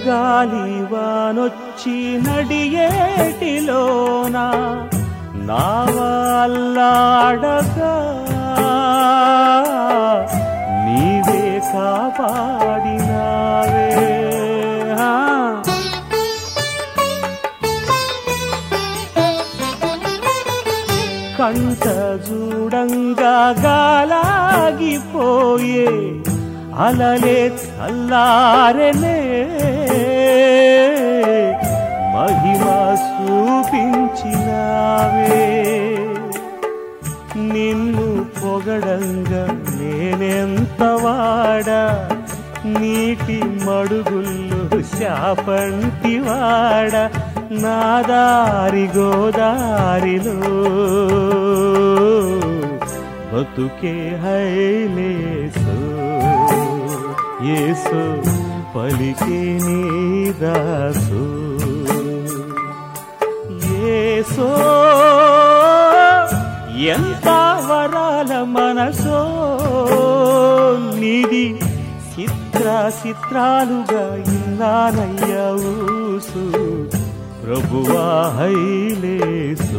గాలివానొచ్చి నడియేటిలోన నావల్లాడగా నీవే కాపాడినావే ఆ. కంట చూడంగా గాలాగిపోయే అలలే చల్లారెనే మహిమ చూపించినావే నిన్ను పొగడంగా నేనెంత వాడా నీటి మడుగుల్లో శాపంటి వాడ నా దారి గోదారిలో బతుకే హైలేసో ఏసో పలికే నీ దాసో ఏసో ఎంత వరాల మనసో నిధి చిత్ర చిత్రాలుగా ఇన్నానయ్యా ఊసు ప్రభువా హైలేసు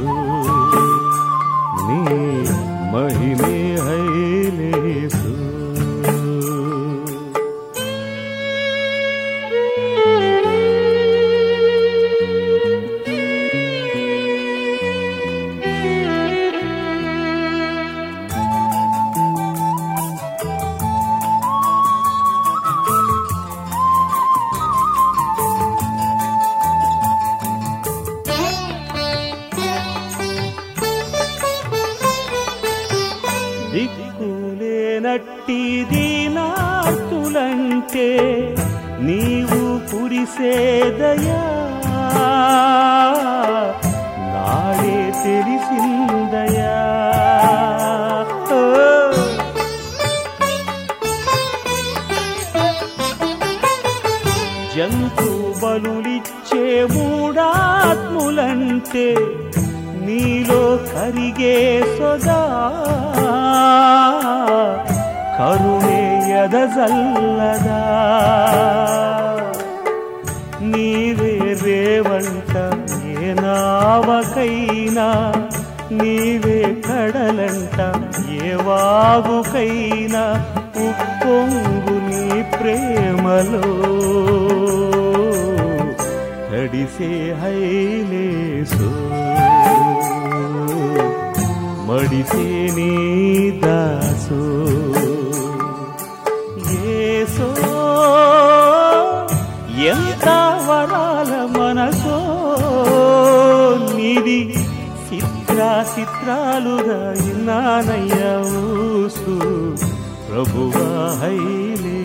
నీ మహిమే హైలేసు దిక్కులేనట్టి దీనార్తులంటే నీవు కురిసేదయా నాడే తెలిసిందయా ఓ. జంతు బలులిచ్చే మూడాత్ములంటే నీలో కరిగే సొదా కరుణే ఎదజల్లదా నీవే రేవంట ఏ నావకైనా నీవే కడలంట ఏ వాగుకైనా ఉప్పొంగు నీ ప్రేమలో తడిసే హైలేసో మడిసే నీ దాసో ఏసో ఎంత వరాల మనసో నిధి చిత్ర చిత్రాలుగా ఇన్నానయ్యా ఊసు ప్రభువా హైలే